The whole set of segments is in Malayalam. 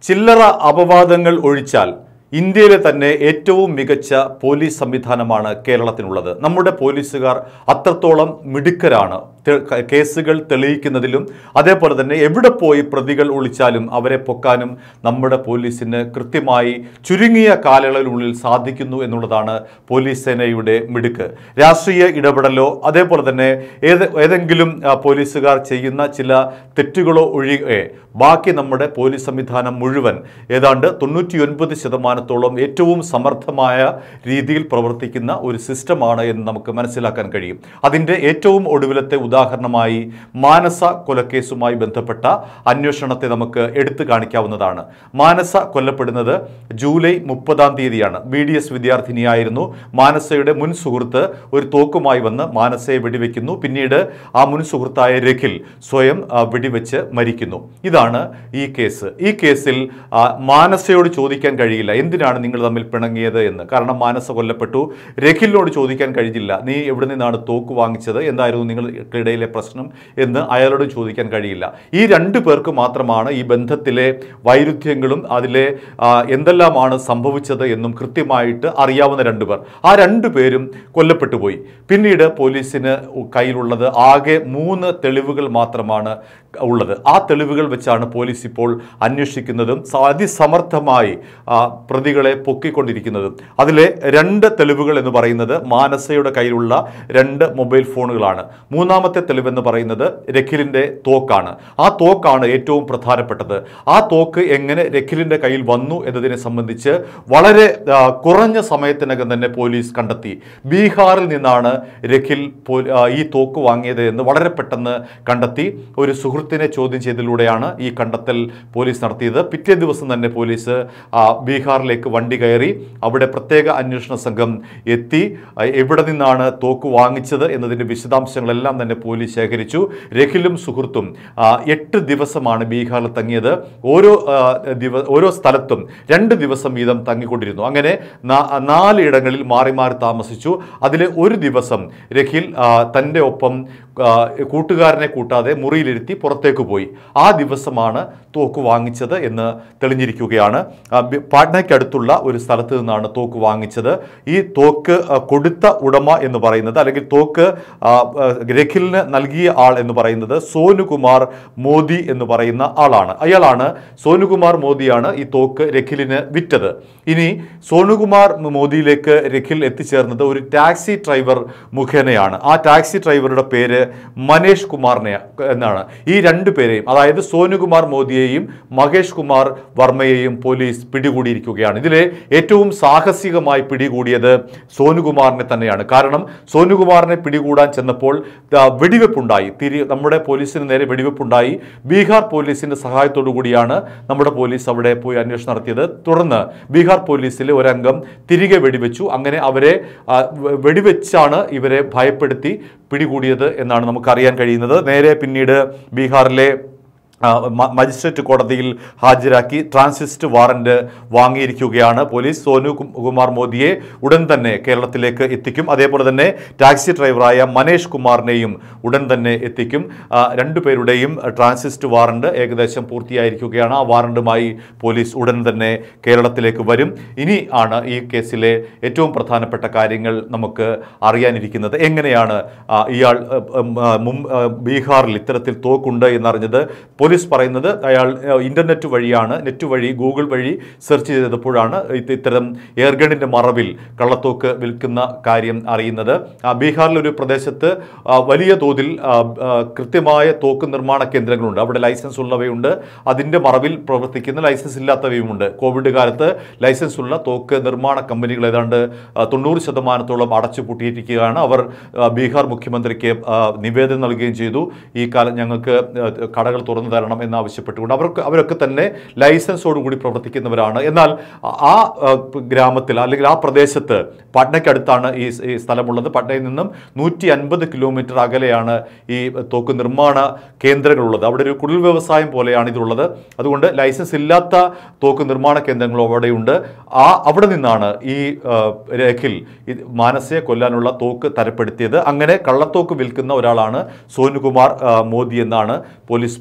ചില്ലറ അപവാദങ്ങൾ ഒഴിച്ചാൽ ഇന്ത്യയിലെ തന്നെ ഏറ്റവും മികച്ച പോലീസ് സംവിധാനമാണ് കേരളത്തിനുള്ളത് നമ്മുടെ പോലീസുകാർ അത്രത്തോളം മിടുക്കരാണ് തെ- ക- കേസുകൾ തെളിയിക്കുന്നതിലും അതേപോലെ തന്നെ എവിടെ പോയി പ്രതികൾ ഒളിച്ചാലും അവരെ പൊക്കാനും നമ്മുടെ പോലീസിന് കൃത്യമായി ചുരുങ്ങിയ കാലയളവിനുള്ളിൽ സാധിക്കുന്നു എന്നുള്ളതാണ് പോലീസ് സേനയുടെ മിടുക്ക് രാഷ്ട്രീയ ഇടപെടലോ അതേപോലെ തന്നെ ഏത് ഏതെങ്കിലും ആ, പോലീസുകാർ ചെയ്യുന്ന ചില തെറ്റുകളോ ഒഴികെ ബാക്കി നമ്മുടെ പോലീസ് സംവിധാനം മുഴുവൻ ഏതാണ്ട് തൊണ്ണൂറ്റിയൊൻപത് ശതമാനത്തോളം ഏറ്റവും സമർത്ഥമായ രീതിയിൽ പ്രവർത്തിക്കുന്ന ഒരു സിസ്റ്റമാണ് എന്ന് നമുക്ക് മനസ്സിലാക്കാൻ കഴിയും അതിൻ്റെ ഏറ്റവും ഒടുവിലത്തെ ഉദാഹരണമായി മാനസ കൊലക്കേസുമായി ബന്ധപ്പെട്ട അന്വേഷണത്തെ നമുക്ക് എടുത്തു കാണിക്കാവുന്നതാണ് മാനസ കൊല്ലപ്പെടുന്നത് ജൂലൈ മുപ്പതാം തീയതിയാണ് ബി ഡി എസ് വിദ്യാർത്ഥിനിയായിരുന്നു മാനസയുടെ മുൻ സുഹൃത്ത് ഒരു തോക്കുമായി വന്ന് മാനസയെ വെടിവെക്കുന്നു പിന്നീട് ആ മുൻ സുഹൃത്തായ രഖിൽ സ്വയം ആ, വെടിവെച്ച് മരിക്കുന്നു ഇതാണ് ഈ കേസ് ഈ കേസിൽ ആ, മാനസയോട് ചോദിക്കാൻ കഴിയില്ല എന്തിനാണ് നിങ്ങൾ തമ്മിൽ പിണങ്ങിയത് എന്ന് കാരണം മാനസ കൊല്ലപ്പെട്ടു രഖിലിനോട് ചോദിക്കാൻ കഴിഞ്ഞില്ല നീ എവിടെ നിന്നാണ് തോക്ക് വാങ്ങിച്ചത് എന്തായിരുന്നു നിങ്ങൾക്കിടയിലെ പ്രശ്നം എന്ന് അയാളോട് ചോദിക്കാൻ കഴിയില്ല ഈ രണ്ടു പേർക്ക് മാത്രമാണ് ഈ ബന്ധത്തിലെ വൈരുദ്ധ്യങ്ങളും അതിലെ ആ, എന്തെല്ലാമാണ് സംഭവിച്ചത് എന്നും കൃത്യമായിട്ട് അറിയാവുന്ന രണ്ടുപേർ ആ രണ്ടു പേരും കൊല്ലപ്പെട്ടു പോയി പിന്നീട് പോലീസിന് കയ്യിലുള്ളത് ആകെ മൂന്ന് തെളിവുകൾ മാത്രമാണ് ഉള്ളത് ആ തെളിവുകൾ വെച്ചാണ് പോലീസ് ഇപ്പോൾ അന്വേഷിക്കുന്നതും സ- അതിസമർത്ഥമായി ആ, പ്രതികളെ പൊക്കിക്കൊണ്ടിരിക്കുന്നതും അതിലെ രണ്ട് തെളിവുകൾ എന്ന് പറയുന്നത് മാനസയുടെ കയ്യിലുള്ള രണ്ട് മൊബൈൽ ഫോണുകളാണ് മൂന്നാമത്തെ തെളിവെന്ന് പറയുന്നത് രഖിലിൻ്റെ തോക്കാണ് ആ തോക്കാണ് ഏറ്റവും പ്രധാനപ്പെട്ടത് ആ തോക്ക് എങ്ങനെ രഖിലിൻ്റെ കയ്യിൽ വന്നു എന്നതിനെ സംബന്ധിച്ച് വളരെ ആ, കുറഞ്ഞ സമയത്തിനകം തന്നെ പോലീസ് കണ്ടെത്തി ബീഹാറിൽ നിന്നാണ് രഖിൽ പോ- ആ, ഈ തോക്ക് വാങ്ങിയത് എന്ന് വളരെ പെട്ടെന്ന് കണ്ടെത്തി ഒരു സുഹൃത്തിനെ ചോദ്യം ചെയ്തതിലൂടെയാണ് ഈ കണ്ടെത്തൽ പോലീസ് നടത്തിയത് പിറ്റേ ദിവസം തന്നെ പോലീസ് ആ, ബീഹാറിലേക്ക് വണ്ടി കയറി അവിടെ പ്രത്യേക അന്വേഷണ സംഘം എത്തി ആ, എവിടെ നിന്നാണ് തോക്ക് വാങ്ങിച്ചത് എന്നതിൻ്റെ വിശദാംശങ്ങളെല്ലാം തന്നെ പോലീസ് ശേഖരിച്ചു രഖിലും സുഹൃത്തും ആ, എട്ട് ദിവസമാണ് ബീഹാറിൽ തങ്ങിയത് ഓരോ ആ, ദിവ ഓരോ സ്ഥലത്തും രണ്ട് ദിവസം വീതം തങ്ങിക്കൊണ്ടിരുന്നു അങ്ങനെ നാ- നാല് ഇടങ്ങളിൽ മാറി മാറി താമസിച്ചു അതിൽ ഒരു ദിവസം രഖിൽ ആ, തൻ്റെ ഒപ്പം ആ, കൂട്ടുകാരനെ കൂട്ടാതെ മുറിയിലിരുത്തി പുറത്തേക്ക് പോയി ആ ദിവസമാണ് തോക്ക് വാങ്ങിച്ചത് എന്ന് തെളിഞ്ഞിരിക്കുകയാണ് ആ, ബി- പാട്നയ്ക്കടുത്തുള്ള ഒരു സ്ഥലത്ത് നിന്നാണ് തോക്ക് വാങ്ങിച്ചത് ഈ തോക്ക് ആ, കൊടുത്ത ഉടമ എന്ന് പറയുന്നത് അല്ലെങ്കിൽ തോക്ക് ആ, ആ, രഖിലിന് നൽകിയ ആൾ എന്ന് പറയുന്നത് സോനുകുമാർ മോദി എന്ന് പറയുന്ന ആളാണ് അയാളാണ് സോനുകുമാർ മോദിയാണ് ഈ തോക്ക് രഖിലിന് വിറ്റത് ഇനി സോനുകുമാർ മോദിയിലേക്ക് രഖിൽ എത്തിച്ചേർന്നത് ഒരു ടാക്സി ഡ്രൈവർ മുഖേനയാണ് ആ ടാക്സി ഡ്രൈവറുടെ പേര് മനേഷ് കുമാറിനെ എന്നാണ് ഈ രണ്ടു പേരെയും അതായത് സോനുകുമാർ മോദിയെയും മഹേഷ് കുമാർ വർമ്മയെയും പോലീസ് പിടികൂടിയിരിക്കുകയാണ് ഇതിലെ ഏറ്റവും സാഹസികമായി പിടികൂടിയത് സോനുകുമാറിനെ തന്നെയാണ് കാരണം സോനുകുമാറിനെ പിടികൂടാൻ ചെന്നപ്പോൾ ദാ വെടിവെപ്പുണ്ടായി തിരി നമ്മുടെ പോലീസിന് നേരെ വെടിവെപ്പുണ്ടായി ബീഹാർ പോലീസിന്റെ സഹായത്തോടു കൂടിയാണ് നമ്മുടെ പോലീസ് അവിടെ പോയി അന്വേഷണം നടത്തിയത് തുടർന്ന് ബീഹാർ പോലീസിലെ ഒരംഗം തിരികെ വെടിവെച്ചു അങ്ങനെ അവരെ ആ, വെ- വെടിവെച്ചാണ് ഇവരെ ഭയപ്പെടുത്തി പിടികൂടിയത് എന്നാണ് നമുക്കറിയാൻ കഴിയുന്നത് നേരെ പിന്നീട് ബീഹാറിലെ ആ, മ- മജിസ്ട്രേറ്റ് കോടതിയിൽ ഹാജരാക്കി ട്രാൻസിസ്റ്റ് വാറന്റ് വാങ്ങിയിരിക്കുകയാണ് പോലീസ് സോനു കു- കുമാർ മോദിയെ ഉടൻ തന്നെ കേരളത്തിലേക്ക് എത്തിക്കും അതേപോലെ തന്നെ ടാക്സി ഡ്രൈവറായ മനേഷ് കുമാറിനെയും ഉടൻ തന്നെ എത്തിക്കും ആ, രണ്ടുപേരുടെയും ട്രാൻസിസ്റ്റ് വാറന്റ് ഏകദേശം പൂർത്തിയായിരിക്കുകയാണ് ആ വാറണ്ടുമായി പോലീസ് ഉടൻ തന്നെ കേരളത്തിലേക്ക് വരും ഇനി ആണ് ഈ കേസിലെ ഏറ്റവും പ്രധാനപ്പെട്ട കാര്യങ്ങൾ നമുക്ക് അറിയാനിരിക്കുന്നത് എങ്ങനെയാണ് ആ, ഇയാൾ ആ, ഉം, ആ, മും- ആ, ബീഹാറിൽ ഇത്തരത്തിൽ തോക്കുണ്ട് എന്നറിഞ്ഞത് പോലീസ് പറയുന്നത് അയാൾ ആ, ഇന്റർനെറ്റ് വഴിയാണ് നെറ്റ് വഴി ഗൂഗിൾ വഴി സെർച്ച് ചെയ്തപ്പോഴാണ് ഇത് ഇത്തരം എയർഗണിന്റെ മറവിൽ കള്ളത്തോക്ക് വിൽക്കുന്ന കാര്യം അറിയുന്നത് ആ, ബീഹാറിലെ ഒരു പ്രദേശത്ത് ആ, വലിയ തോതിൽ ആ, ആ, കൃത്യമായ തോക്ക് നിർമ്മാണ കേന്ദ്രങ്ങളുണ്ട് അവിടെ ലൈസൻസ് ഉള്ളവയുണ്ട് അതിന്റെ മറവിൽ പ്രവർത്തിക്കുന്ന ലൈസൻസ് ഇല്ലാത്തവയുമുണ്ട് കോവിഡ് കാലത്ത് ലൈസൻസ് ഉള്ള തോക്ക് നിർമ്മാണ കമ്പനികൾ ഏതാണ്ട് ആ, തൊണ്ണൂറ് ശതമാനത്തോളം അടച്ചുപൂട്ടിയിരിക്കുകയാണ് അവർ ആ, ബീഹാർ മുഖ്യമന്ത്രിക്ക് ആ, നിവേദനം നൽകുകയും ചെയ്തു ഈ കാലം ഞങ്ങൾക്ക് ആ, കടകൾ തുറന്നു തരണം എന്നാവശ്യപ്പെട്ടുകൊണ്ട് അവർക്ക് അവരൊക്കെ തന്നെ ലൈസൻസോടുകൂടി പ്രവർത്തിക്കുന്നവരാണ് എന്നാൽ ആ ആ, ഗ്രാമത്തിൽ അല്ലെങ്കിൽ ആ പ്രദേശത്ത് പട്നയ്ക്കടുത്താണ് ഈ സ്- ഈ സ്ഥലമുള്ളത് പട്നയിൽ നിന്നും നൂറ്റി അൻപത് കിലോമീറ്റർ അകലെയാണ് ഈ തോക്ക് നിർമ്മാണ കേന്ദ്രങ്ങളുള്ളത് അവിടെ ഒരു കുടിൽ വ്യവസായം പോലെയാണ് ഇതുള്ളത് അതുകൊണ്ട് ലൈസൻസ് ഇല്ലാത്ത തോക്ക് നിർമ്മാണ കേന്ദ്രങ്ങൾ അവിടെയുണ്ട് ആ അവിടെ നിന്നാണ് ഈ ആ, രഖിൽ ഇത് മാനസയെ കൊല്ലാനുള്ള തോക്ക് തരപ്പെടുത്തിയത് അങ്ങനെ കള്ളത്തോക്ക് വിൽക്കുന്ന ഒരാളാണ് സോനുകുമാർ ആ, മോദി എന്നാണ് പോലീസ് പറയുന്നത്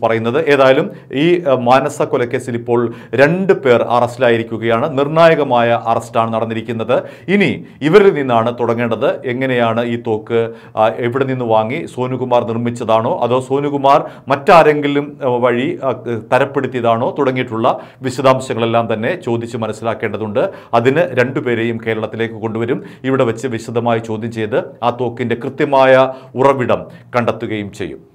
ഏതായാലും ഈ അഹ്, മാനസ കൊലക്കേസിൽ ഇപ്പോൾ രണ്ട് പേർ അറസ്റ്റിലായിരിക്കുകയാണ് നിർണായകമായ അറസ്റ്റാണ് നടന്നിരിക്കുന്നത് ഇനി ഇവരിൽ നിന്നാണ് തുടങ്ങേണ്ടത് എങ്ങനെയാണ് ഈ തോക്ക് ആ, എവിടെ നിന്ന് വാങ്ങി സോനുകുമാർ നിർമ്മിച്ചതാണോ അതോ സോനുകുമാർ മറ്റാരെങ്കിലും ആ, വഴി ആ, തരപ്പെടുത്തിയതാണോ തുടങ്ങിയിട്ടുള്ള വിശദാംശങ്ങളെല്ലാം തന്നെ ചോദിച്ച് മനസ്സിലാക്കേണ്ടതുണ്ട് അതിന് രണ്ടുപേരെയും കേരളത്തിലേക്ക് കൊണ്ടുവരും ഇവിടെ വെച്ച് വിശദമായി ചോദ്യം ചെയ്ത് ആ തോക്കിൻ്റെ കൃത്യമായ ഉറവിടം കണ്ടെത്തുകയും ചെയ്യും